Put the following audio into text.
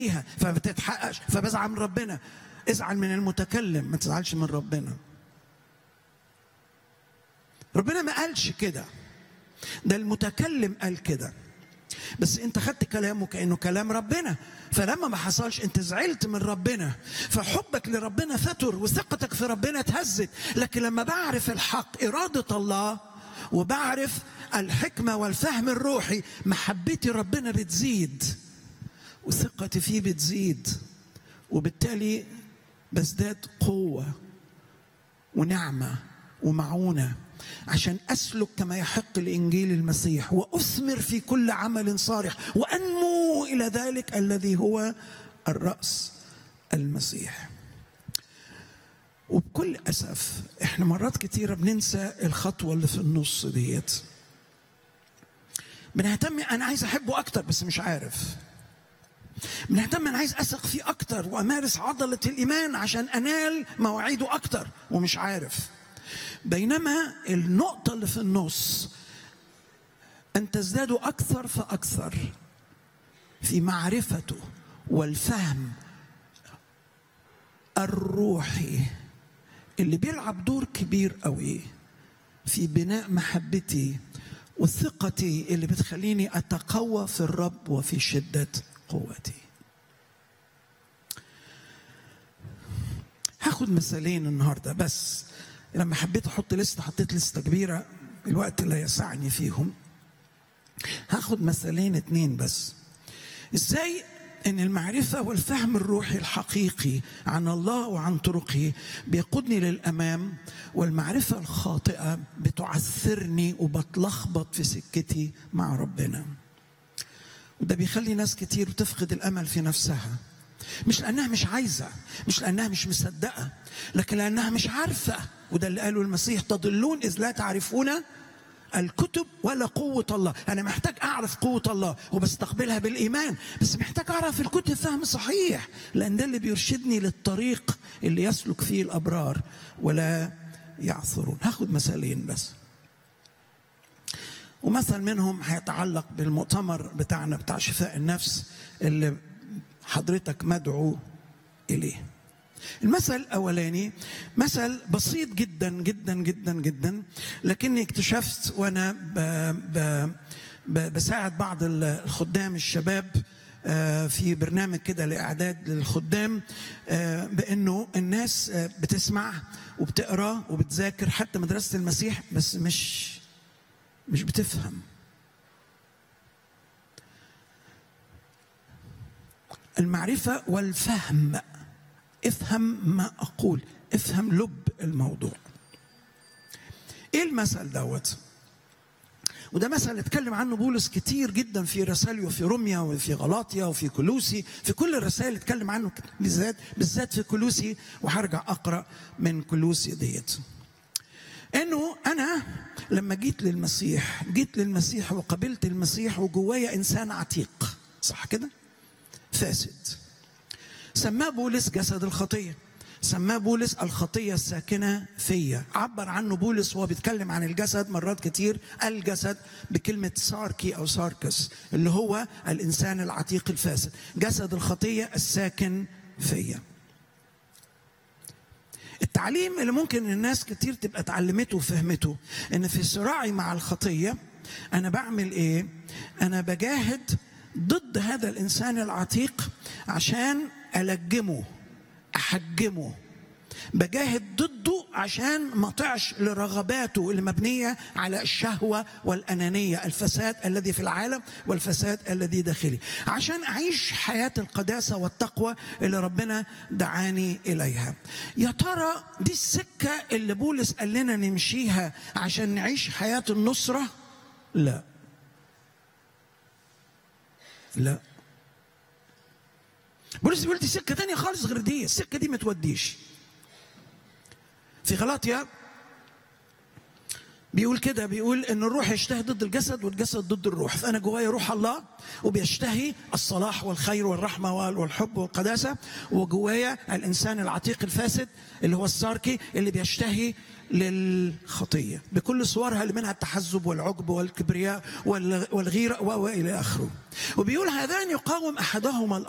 فيها فما بتتحققش فبزعل من ربنا ازعل من المتكلم ما تزعلش من ربنا ربنا ما قالش كده ده المتكلم قال كده بس انت خدت كلامه كانه كلام ربنا فلما ما حصلش انت زعلت من ربنا فحبك لربنا فتر وثقتك في ربنا اتهزت لكن لما بعرف الحق اراده الله وبعرف الحكمه والفهم الروحي محبتي ربنا بتزيد وثقتي فيه بتزيد وبالتالي بزداد قوه ونعمه ومعونه عشان اسلك كما يحق لانجيل المسيح واثمر في كل عمل صالح وانمو الى ذلك الذي هو الراس المسيح وبكل اسف احنا مرات كتيره بننسى الخطوه اللي في النص ديت بنهتم انا عايز احبه اكتر بس مش عارف بنهتم انا عايز اثق فيه اكتر وامارس عضله الايمان عشان انال مواعيده اكتر ومش عارف بينما النقطة اللي في النص أن تزدادوا أكثر فأكثر في معرفته والفهم الروحي اللي بيلعب دور كبير قوي في بناء محبتي وثقتي اللي بتخليني أتقوى في الرب وفي شدة قوتي هاخد مثالين النهارده بس لما حبيت احط لسته حطيت لسته كبيره الوقت لا يسعني فيهم هاخد مثالين اتنين بس ازاي ان المعرفه والفهم الروحي الحقيقي عن الله وعن طرقه بيقودني للامام والمعرفه الخاطئه بتعثرني وبتلخبط في سكتي مع ربنا وده بيخلي ناس كتير تفقد الامل في نفسها مش لانها مش عايزه مش لانها مش مصدقه لكن لانها مش عارفه وده اللي قاله المسيح تضلون اذ لا تعرفون الكتب ولا قوة الله أنا محتاج أعرف قوة الله وبستقبلها بالإيمان بس محتاج أعرف الكتب فهم صحيح لأن ده اللي بيرشدني للطريق اللي يسلك فيه الأبرار ولا يعثرون هاخد مثالين بس ومثل منهم هيتعلق بالمؤتمر بتاعنا بتاع شفاء النفس اللي حضرتك مدعو إليه المثل الأولاني مثل بسيط جدا جدا جدا جدا لكني اكتشفت وأنا ب ب ب بساعد بعض الخدام الشباب في برنامج كده لإعداد للخدام بأنه الناس بتسمع وبتقرأ وبتذاكر حتى مدرسة المسيح بس مش مش بتفهم المعرفة والفهم افهم ما أقول افهم لب الموضوع ايه المثل دوت وده مثل اتكلم عنه بولس كتير جدا في رسائله في روميا وفي غلاطيا وفي كلوسي في كل الرسائل اتكلم عنه بالذات بالذات في كلوسي وهرجع اقرا من كلوسي ديت انه انا لما جيت للمسيح جيت للمسيح وقبلت المسيح وجوايا انسان عتيق صح كده فاسد سماه بولس جسد الخطية سماه بولس الخطية الساكنة فيا عبر عنه بولس وهو بيتكلم عن الجسد مرات كتير الجسد بكلمة ساركي أو ساركس اللي هو الإنسان العتيق الفاسد جسد الخطية الساكن فيا التعليم اللي ممكن الناس كتير تبقى اتعلمته وفهمته ان في صراعي مع الخطيه انا بعمل ايه انا بجاهد ضد هذا الانسان العتيق عشان ألجمه أحجمه بجاهد ضده عشان ما طعش لرغباته اللي مبنية على الشهوة والأنانية الفساد الذي في العالم والفساد الذي داخلي عشان أعيش حياة القداسة والتقوى اللي ربنا دعاني إليها يا ترى دي السكة اللي بولس قال لنا نمشيها عشان نعيش حياة النصرة لا لا بولس بيقول دي سكة تانية خالص غير دي السكة دي ما توديش في غلاطيا بيقول كده بيقول ان الروح يشتهي ضد الجسد والجسد ضد الروح فانا جوايا روح الله وبيشتهي الصلاح والخير والرحمه والحب والقداسه وجوايا الانسان العتيق الفاسد اللي هو الساركي اللي بيشتهي للخطيه بكل صورها اللي منها التحزب والعجب والكبرياء والغيره والى اخره وبيقول هذان يقاوم احدهما